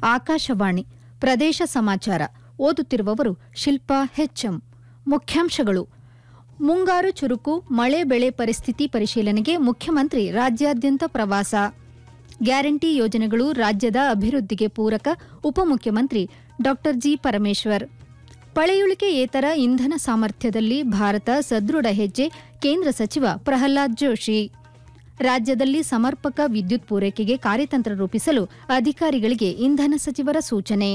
ಆಕಾಶವಾಣಿ ಪ್ರದೇಶ ಸಮಾಚಾರ ಓದುತ್ತಿರುವವರು ಶಿಲ್ಪಾ ಹೆಚ್ಎಂ ಮುಖ್ಯಾಂಶಗಳು ಮುಂಗಾರು ಚುರುಕು ಮಳೆ ಬೆಳೆ ಪರಿಸ್ಥಿತಿ ಪರಿಶೀಲನೆಗೆ ಮುಖ್ಯಮಂತ್ರಿ ರಾಜ್ಯಾದ್ಯಂತ ಪ್ರವಾಸ ಗ್ಯಾರಂಟಿ ಯೋಜನೆಗಳು ರಾಜ್ಯದ ಅಭಿವೃದ್ಧಿಗೆ ಪೂರಕ ಉಪಮುಖ್ಯಮಂತ್ರಿ ಡಾ ಜಿ ಪರಮೇಶ್ವರ್ ಪಳೆಯುಳಿಕೆಯೇತರ ಇಂಧನ ಸಾಮರ್ಥ್ಯದಲ್ಲಿ ಭಾರತ ಸದೃಢ ಹೆಜ್ಜೆ ಕೇಂದ್ರ ಸಚಿವ ಪ್ರಹ್ಲಾದ್ ಜೋಶಿ ರಾಜ್ಯದಲ್ಲಿ ಸಮರ್ಪಕ ವಿದ್ಯುತ್ ಪೂರೈಕೆಗೆ ಕಾರ್ಯತಂತ್ರ ರೂಪಿಸಲು ಅಧಿಕಾರಿಗಳಿಗೆ ಇಂಧನ ಸಚಿವರ ಸೂಚನೆ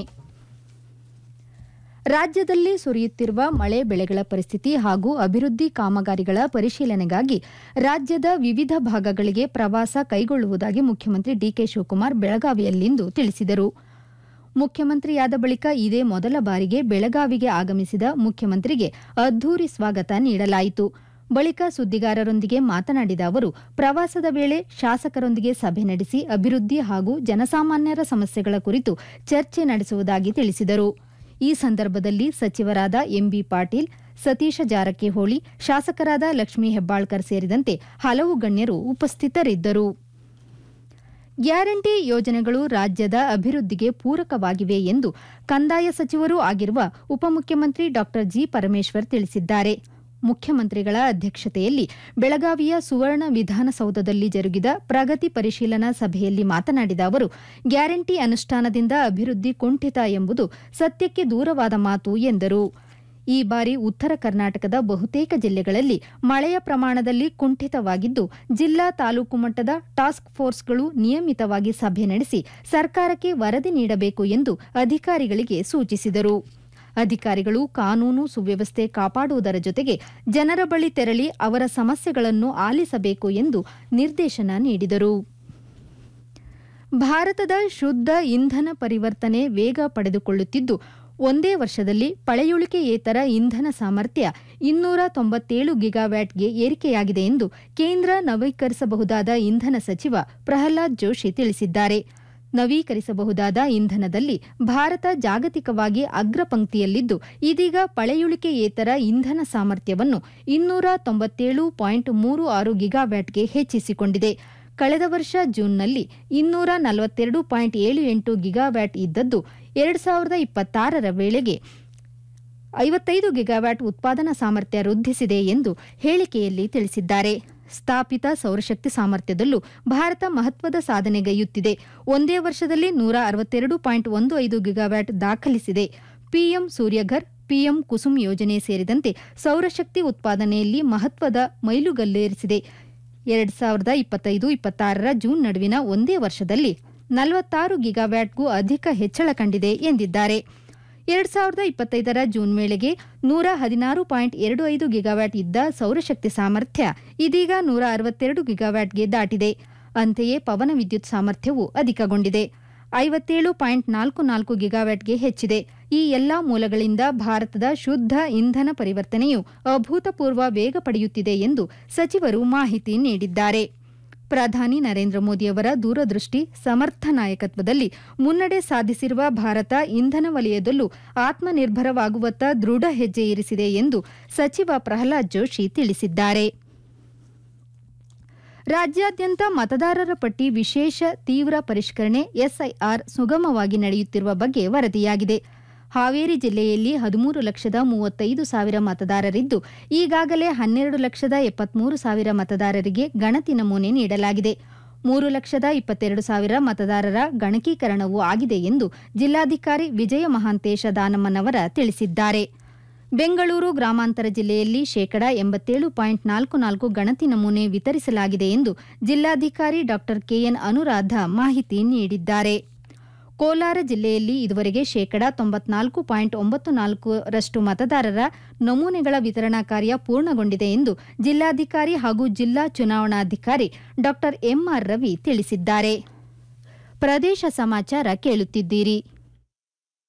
ರಾಜ್ಯದಲ್ಲಿ ಸುರಿಯುತ್ತಿರುವ ಮಳೆ ಬೆಳೆಗಳ ಪರಿಸ್ಥಿತಿ ಹಾಗೂ ಅಭಿವೃದ್ಧಿ ಕಾಮಗಾರಿಗಳ ಪರಿಶೀಲನೆಗಾಗಿ ರಾಜ್ಯದ ವಿವಿಧ ಭಾಗಗಳಿಗೆ ಪ್ರವಾಸ ಕೈಗೊಳ್ಳುವುದಾಗಿ ಮುಖ್ಯಮಂತ್ರಿ ಡಿಕೆ ಶಿವಕುಮಾರ್ ಬೆಳಗಾವಿಯಲ್ಲಿಂದು ತಿಳಿಸಿದರು ಮುಖ್ಯಮಂತ್ರಿಯಾದ ಬಳಿಕ ಇದೇ ಮೊದಲ ಬಾರಿಗೆ ಬೆಳಗಾವಿಗೆ ಆಗಮಿಸಿದ ಮುಖ್ಯಮಂತ್ರಿಗೆ ಅದ್ದೂರಿ ಸ್ವಾಗತ ನೀಡಲಾಯಿತು ಬಳಿಕ ಸುದ್ದಿಗಾರರೊಂದಿಗೆ ಮಾತನಾಡಿದ ಅವರು ಪ್ರವಾಸದ ವೇಳೆ ಶಾಸಕರೊಂದಿಗೆ ಸಭೆ ನಡೆಸಿ ಅಭಿವೃದ್ಧಿ ಹಾಗೂ ಜನಸಾಮಾನ್ಯರ ಸಮಸ್ಯೆಗಳ ಕುರಿತು ಚರ್ಚೆ ನಡೆಸುವುದಾಗಿ ತಿಳಿಸಿದರು ಈ ಸಂದರ್ಭದಲ್ಲಿ ಸಚಿವರಾದ ಎಂಬಿ ಪಾಟೀಲ್ ಸತೀಶ ಜಾರಕಿಹೊಳಿ ಶಾಸಕರಾದ ಲಕ್ಷ್ಮೀ ಹೆಬ್ಬಾಳ್ಕರ್ ಸೇರಿದಂತೆ ಹಲವು ಗಣ್ಯರು ಉಪಸ್ಥಿತರಿದ್ದರು ಗ್ಯಾರಂಟಿ ಯೋಜನೆಗಳು ರಾಜ್ಯದ ಅಭಿವೃದ್ಧಿಗೆ ಪೂರಕವಾಗಿವೆ ಎಂದು ಕಂದಾಯ ಸಚಿವರೂ ಆಗಿರುವ ಉಪಮುಖ್ಯಮಂತ್ರಿ ಡಾ ಜಿ ಪರಮೇಶ್ವರ್ ತಿಳಿಸಿದ್ದಾರೆ ಮುಖ್ಯಮಂತ್ರಿಗಳ ಅಧ್ಯಕ್ಷತೆಯಲ್ಲಿ ಬೆಳಗಾವಿಯ ಸುವರ್ಣ ವಿಧಾನಸೌಧದಲ್ಲಿ ಜರುಗಿದ ಪ್ರಗತಿ ಪರಿಶೀಲನಾ ಸಭೆಯಲ್ಲಿ ಮಾತನಾಡಿದ ಅವರು ಗ್ಯಾರಂಟಿ ಅನುಷ್ಠಾನದಿಂದ ಅಭಿವೃದ್ಧಿ ಕುಂಠಿತ ಎಂಬುದು ಸತ್ಯಕ್ಕೆ ದೂರವಾದ ಮಾತು ಎಂದರು ಈ ಬಾರಿ ಉತ್ತರ ಕರ್ನಾಟಕದ ಬಹುತೇಕ ಜಿಲ್ಲೆಗಳಲ್ಲಿ ಮಳೆಯ ಪ್ರಮಾಣದಲ್ಲಿ ಕುಂಠಿತವಾಗಿದ್ದು ಜಿಲ್ಲಾ ತಾಲೂಕು ಮಟ್ಟದ ಟಾಸ್ಕ್ ಫೋರ್ಸ್ಗಳು ನಿಯಮಿತವಾಗಿ ಸಭೆ ನಡೆಸಿ ಸರ್ಕಾರಕ್ಕೆ ವರದಿ ನೀಡಬೇಕು ಎಂದು ಅಧಿಕಾರಿಗಳಿಗೆ ಸೂಚಿಸಿದರು ಅಧಿಕಾರಿಗಳು ಕಾನೂನು ಸುವ್ಯವಸ್ಥೆ ಕಾಪಾಡುವುದರ ಜೊತೆಗೆ ಜನರ ಬಳಿ ತೆರಳಿ ಅವರ ಸಮಸ್ಯೆಗಳನ್ನು ಆಲಿಸಬೇಕು ಎಂದು ನಿರ್ದೇಶನ ನೀಡಿದರು ಭಾರತದ ಶುದ್ಧ ಇಂಧನ ಪರಿವರ್ತನೆ ವೇಗ ಪಡೆದುಕೊಳ್ಳುತ್ತಿದ್ದು ಒಂದೇ ವರ್ಷದಲ್ಲಿ ಪಳೆಯುಳಿಕೆಯೇತರ ಇಂಧನ ಸಾಮರ್ಥ್ಯ ಇನ್ನೂರ ತೊಂಬತ್ತೇಳು ಗಿಗಾವ್ಯಾಟ್ಗೆ ಏರಿಕೆಯಾಗಿದೆ ಎಂದು ಕೇಂದ್ರ ನವೀಕರಿಸಬಹುದಾದ ಇಂಧನ ಸಚಿವ ಪ್ರಹ್ಲಾದ್ ಜೋಶಿ ತಿಳಿಸಿದ್ದಾರೆ ನವೀಕರಿಸಬಹುದಾದ ಇಂಧನದಲ್ಲಿ ಭಾರತ ಜಾಗತಿಕವಾಗಿ ಅಗ್ರಪಂಕ್ತಿಯಲ್ಲಿದ್ದು ಇದೀಗ ಪಳೆಯುಳಿಕೆಯೇತರ ಇಂಧನ ಸಾಮರ್ಥ್ಯವನ್ನು ಇನ್ನೂರ ತೊಂಬತ್ತೇಳು ಪಾಯಿಂಟ್ ಮೂರು ಆರು ಗಿಗಾವ್ಯಾಟ್ಗೆ ಹೆಚ್ಚಿಸಿಕೊಂಡಿದೆ ಕಳೆದ ವರ್ಷ ಜೂನ್ನಲ್ಲಿ ಇನ್ನೂರ ನಲವತ್ತೆರಡು ಪಾಯಿಂಟ್ ಏಳು ಎಂಟು ಗಿಗಾವ್ಯಾಟ್ ಇದ್ದದ್ದು ಎರಡು ಸಾವಿರದ ಇಪ್ಪತ್ತಾರರ ವೇಳೆಗೆ ಐವತ್ತೈದು ಗಿಗಾವ್ಯಾಟ್ ಉತ್ಪಾದನಾ ಸಾಮರ್ಥ್ಯ ವೃದ್ಧಿಸಿದೆ ಎಂದು ಹೇಳಿಕೆಯಲ್ಲಿ ತಿಳಿಸಿದ್ದಾರೆ ಸ್ಥಾಪಿತ ಸೌರಶಕ್ತಿ ಸಾಮರ್ಥ್ಯದಲ್ಲೂ ಭಾರತ ಮಹತ್ವದ ಸಾಧನೆಗೈಯುತ್ತಿದೆ ಒಂದೇ ವರ್ಷದಲ್ಲಿ ನೂರ ಅರವತ್ತೆರಡು ಪಾಯಿಂಟ್ ಒಂದು ಐದು ಗಿಗಾವ್ಯಾಟ್ ದಾಖಲಿಸಿದೆ ಪಿಎಂ ಸೂರ್ಯಘರ್ ಪಿಎಂ ಕುಸುಮ್ ಯೋಜನೆ ಸೇರಿದಂತೆ ಸೌರಶಕ್ತಿ ಉತ್ಪಾದನೆಯಲ್ಲಿ ಮಹತ್ವದ ಮೈಲುಗಲ್ಲೇರಿಸಿದೆ ಎರಡು ಸಾವಿರದ ಇಪ್ಪತ್ತೈದು ಇಪ್ಪತ್ತಾರರ ಜೂನ್ ನಡುವಿನ ಒಂದೇ ವರ್ಷದಲ್ಲಿ ನಲವತ್ತಾರು ಗಿಗಾವ್ಯಾಟ್ಗೂ ಅಧಿಕ ಹೆಚ್ಚಳ ಕಂಡಿದೆ ಎಂದಿದ್ದಾರೆ ಎರಡು ಸಾವಿರದ ಇಪ್ಪತ್ತೈದರ ಜೂನ್ ವೇಳೆಗೆ ನೂರ ಹದಿನಾರು ಪಾಯಿಂಟ್ ಎರಡು ಐದು ಗಿಗಾವ್ಯಾಟ್ ಇದ್ದ ಸೌರಶಕ್ತಿ ಸಾಮರ್ಥ್ಯ ಇದೀಗ ನೂರ ಅರವತ್ತೆರಡು ಗಿಗಾವ್ಯಾಟ್ಗೆ ದಾಟಿದೆ ಅಂತೆಯೇ ಪವನ ವಿದ್ಯುತ್ ಸಾಮರ್ಥ್ಯವೂ ಅಧಿಕಗೊಂಡಿದೆ ಐವತ್ತೇಳು ಪಾಯಿಂಟ್ ನಾಲ್ಕು ನಾಲ್ಕು ಗಿಗಾವ್ಯಾಟ್ಗೆ ಹೆಚ್ಚಿದೆ ಈ ಎಲ್ಲಾ ಮೂಲಗಳಿಂದ ಭಾರತದ ಶುದ್ಧ ಇಂಧನ ಪರಿವರ್ತನೆಯು ಅಭೂತಪೂರ್ವ ವೇಗ ಪಡೆಯುತ್ತಿದೆ ಎಂದು ಸಚಿವರು ಮಾಹಿತಿ ನೀಡಿದ್ದಾರೆ ಪ್ರಧಾನಿ ನರೇಂದ್ರ ಮೋದಿಯವರ ದೂರದೃಷ್ಟಿ ಸಮರ್ಥ ನಾಯಕತ್ವದಲ್ಲಿ ಮುನ್ನಡೆ ಸಾಧಿಸಿರುವ ಭಾರತ ಇಂಧನ ವಲಯದಲ್ಲೂ ಆತ್ಮನಿರ್ಭರವಾಗುವತ್ತ ದೃಢ ಹೆಜ್ಜೆ ಇರಿಸಿದೆ ಎಂದು ಸಚಿವ ಪ್ರಹ್ಲಾದ್ ಜೋಶಿ ತಿಳಿಸಿದ್ದಾರೆ ರಾಜ್ಯಾದ್ಯಂತ ಮತದಾರರ ಪಟ್ಟಿ ವಿಶೇಷ ತೀವ್ರ ಪರಿಷ್ಕರಣೆ ಎಸ್ಐಆರ್ ಸುಗಮವಾಗಿ ನಡೆಯುತ್ತಿರುವ ಬಗ್ಗೆ ವರದಿಯಾಗಿದೆ ಹಾವೇರಿ ಜಿಲ್ಲೆಯಲ್ಲಿ ಹದಿಮೂರು ಲಕ್ಷದ ಮೂವತ್ತೈದು ಸಾವಿರ ಮತದಾರರಿದ್ದು ಈಗಾಗಲೇ ಹನ್ನೆರಡು ಲಕ್ಷದ ಎಪ್ಪತ್ಮೂರು ಸಾವಿರ ಮತದಾರರಿಗೆ ಗಣತಿ ನಮೂನೆ ನೀಡಲಾಗಿದೆ ಮೂರು ಲಕ್ಷದ ಇಪ್ಪತ್ತೆರಡು ಸಾವಿರ ಮತದಾರರ ಗಣಕೀಕರಣವೂ ಆಗಿದೆ ಎಂದು ಜಿಲ್ಲಾಧಿಕಾರಿ ವಿಜಯ ಮಹಾಂತೇಶ ದಾನಮ್ಮನವರ ತಿಳಿಸಿದ್ದಾರೆ ಬೆಂಗಳೂರು ಗ್ರಾಮಾಂತರ ಜಿಲ್ಲೆಯಲ್ಲಿ ಶೇಕಡ ಎಂಬತ್ತೇಳು ಪಾಯಿಂಟ್ ನಾಲ್ಕು ನಾಲ್ಕು ಗಣತಿ ನಮೂನೆ ವಿತರಿಸಲಾಗಿದೆ ಎಂದು ಜಿಲ್ಲಾಧಿಕಾರಿ ಡಾ ಕೆಎನ್ ಅನುರಾಧ ಮಾಹಿತಿ ನೀಡಿದ್ದಾರೆ ಕೋಲಾರ ಜಿಲ್ಲೆಯಲ್ಲಿ ಇದುವರೆಗೆ ಶೇಕಡ ತೊಂಬತ್ನಾಲ್ಕು ಪಾಯಿಂಟ್ ಒಂಬತ್ತು ನಾಲ್ಕರಷ್ಟು ಮತದಾರರ ನಮೂನೆಗಳ ವಿತರಣಾ ಕಾರ್ಯ ಪೂರ್ಣಗೊಂಡಿದೆ ಎಂದು ಜಿಲ್ಲಾಧಿಕಾರಿ ಹಾಗೂ ಜಿಲ್ಲಾ ಚುನಾವಣಾಧಿಕಾರಿ ಡಾ ಎಂಆರ್ ರವಿ ತಿಳಿಸಿದ್ದಾರೆ ಪ್ರದೇಶ ಸಮಾಚಾರ ಕೇಳುತ್ತಿದ್ದೀರಿ